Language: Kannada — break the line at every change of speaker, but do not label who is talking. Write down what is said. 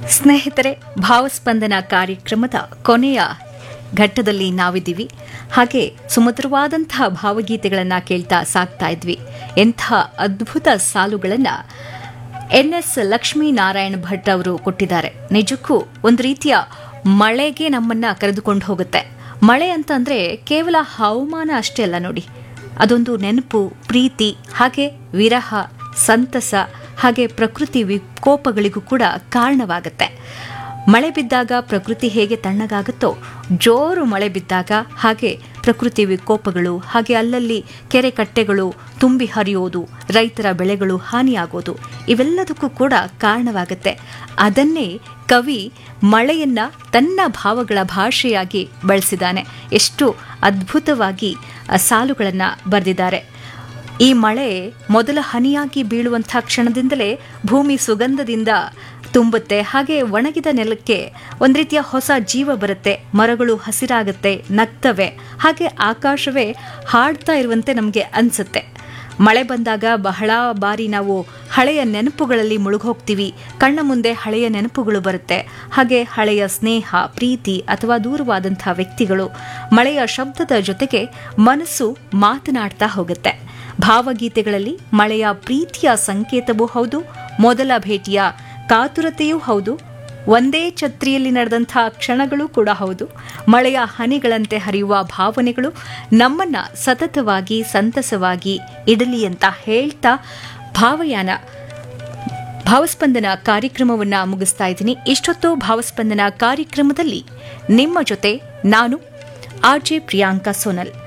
ಸ್ನೇಹಿತರೆ ಭಾವಸ್ಪಂದನ ಕಾರ್ಯಕ್ರಮದ ಕೊನೆಯ ಘಟ್ಟದಲ್ಲಿ ನಾವಿದ್ದೀವಿ ಹಾಗೆ ಸುಮಧುರವಾದಂತಹ ಭಾವಗೀತೆಗಳನ್ನು ಕೇಳ್ತಾ ಸಾಕ್ತಾ ಇದ್ವಿ ಎಂಥ ಅದ್ಭುತ ಸಾಲುಗಳನ್ನು ಎನ್ ಎಸ್ ಲಕ್ಷ್ಮೀನಾರಾಯಣ ಭಟ್ ಅವರು ಕೊಟ್ಟಿದ್ದಾರೆ ನಿಜಕ್ಕೂ ಒಂದು ರೀತಿಯ ಮಳೆಗೆ ನಮ್ಮನ್ನ ಕರೆದುಕೊಂಡು ಹೋಗುತ್ತೆ ಮಳೆ ಅಂತಂದ್ರೆ ಕೇವಲ ಹವಾಮಾನ ಅಷ್ಟೇ ಅಲ್ಲ ನೋಡಿ ಅದೊಂದು ನೆನಪು ಪ್ರೀತಿ ಹಾಗೆ ವಿರಹ ಸಂತಸ ಹಾಗೆ ಪ್ರಕೃತಿ ವಿಕೋಪಗಳಿಗೂ ಕೂಡ ಕಾರಣವಾಗುತ್ತೆ ಮಳೆ ಬಿದ್ದಾಗ ಪ್ರಕೃತಿ ಹೇಗೆ ತಣ್ಣಗಾಗುತ್ತೋ ಜೋರು ಮಳೆ ಬಿದ್ದಾಗ ಹಾಗೆ ಪ್ರಕೃತಿ ವಿಕೋಪಗಳು ಹಾಗೆ ಅಲ್ಲಲ್ಲಿ ಕೆರೆ ಕಟ್ಟೆಗಳು ತುಂಬಿ ಹರಿಯೋದು ರೈತರ ಬೆಳೆಗಳು ಹಾನಿಯಾಗೋದು ಇವೆಲ್ಲದಕ್ಕೂ ಕೂಡ ಕಾರಣವಾಗುತ್ತೆ ಅದನ್ನೇ ಕವಿ ಮಳೆಯನ್ನ ತನ್ನ ಭಾವಗಳ ಭಾಷೆಯಾಗಿ ಬಳಸಿದ್ದಾನೆ ಎಷ್ಟು ಅದ್ಭುತವಾಗಿ ಆ ಸಾಲುಗಳನ್ನು ಬರೆದಿದ್ದಾರೆ ಈ ಮಳೆ ಮೊದಲ ಹನಿಯಾಗಿ ಬೀಳುವಂಥ ಕ್ಷಣದಿಂದಲೇ ಭೂಮಿ ಸುಗಂಧದಿಂದ ತುಂಬುತ್ತೆ ಹಾಗೆ ಒಣಗಿದ ನೆಲಕ್ಕೆ ಒಂದು ರೀತಿಯ ಹೊಸ ಜೀವ ಬರುತ್ತೆ ಮರಗಳು ಹಸಿರಾಗುತ್ತೆ ನಗ್ತವೆ ಹಾಗೆ ಆಕಾಶವೇ ಹಾಡ್ತಾ ಇರುವಂತೆ ನಮಗೆ ಅನಿಸುತ್ತೆ ಮಳೆ ಬಂದಾಗ ಬಹಳ ಬಾರಿ ನಾವು ಹಳೆಯ ನೆನಪುಗಳಲ್ಲಿ ಮುಳುಗೋಗ್ತೀವಿ ಕಣ್ಣ ಮುಂದೆ ಹಳೆಯ ನೆನಪುಗಳು ಬರುತ್ತೆ ಹಾಗೆ ಹಳೆಯ ಸ್ನೇಹ ಪ್ರೀತಿ ಅಥವಾ ದೂರವಾದಂಥ ವ್ಯಕ್ತಿಗಳು ಮಳೆಯ ಶಬ್ದದ ಜೊತೆಗೆ ಮನಸ್ಸು ಮಾತನಾಡ್ತಾ ಹೋಗುತ್ತೆ ಭಾವಗೀತೆಗಳಲ್ಲಿ ಮಳೆಯ ಪ್ರೀತಿಯ ಸಂಕೇತವೂ ಹೌದು ಮೊದಲ ಭೇಟಿಯ ಕಾತುರತೆಯೂ ಹೌದು ಒಂದೇ ಛತ್ರಿಯಲ್ಲಿ ನಡೆದಂಥ ಕ್ಷಣಗಳು ಕೂಡ ಹೌದು ಮಳೆಯ ಹನಿಗಳಂತೆ ಹರಿಯುವ ಭಾವನೆಗಳು ನಮ್ಮನ್ನ ಸತತವಾಗಿ ಸಂತಸವಾಗಿ ಇಡಲಿ ಅಂತ ಹೇಳ್ತಾ ಭಾವಯಾನ ಭಾವಸ್ಪಂದನ ಕಾರ್ಯಕ್ರಮವನ್ನ ಮುಗಿಸ್ತಾ ಇದ್ದೀನಿ ಇಷ್ಟೊತ್ತು ಭಾವಸ್ಪಂದನ ಕಾರ್ಯಕ್ರಮದಲ್ಲಿ ನಿಮ್ಮ ಜೊತೆ ನಾನು ಆರ್ಜೆ ಪ್ರಿಯಾಂಕಾ ಸೋನಲ್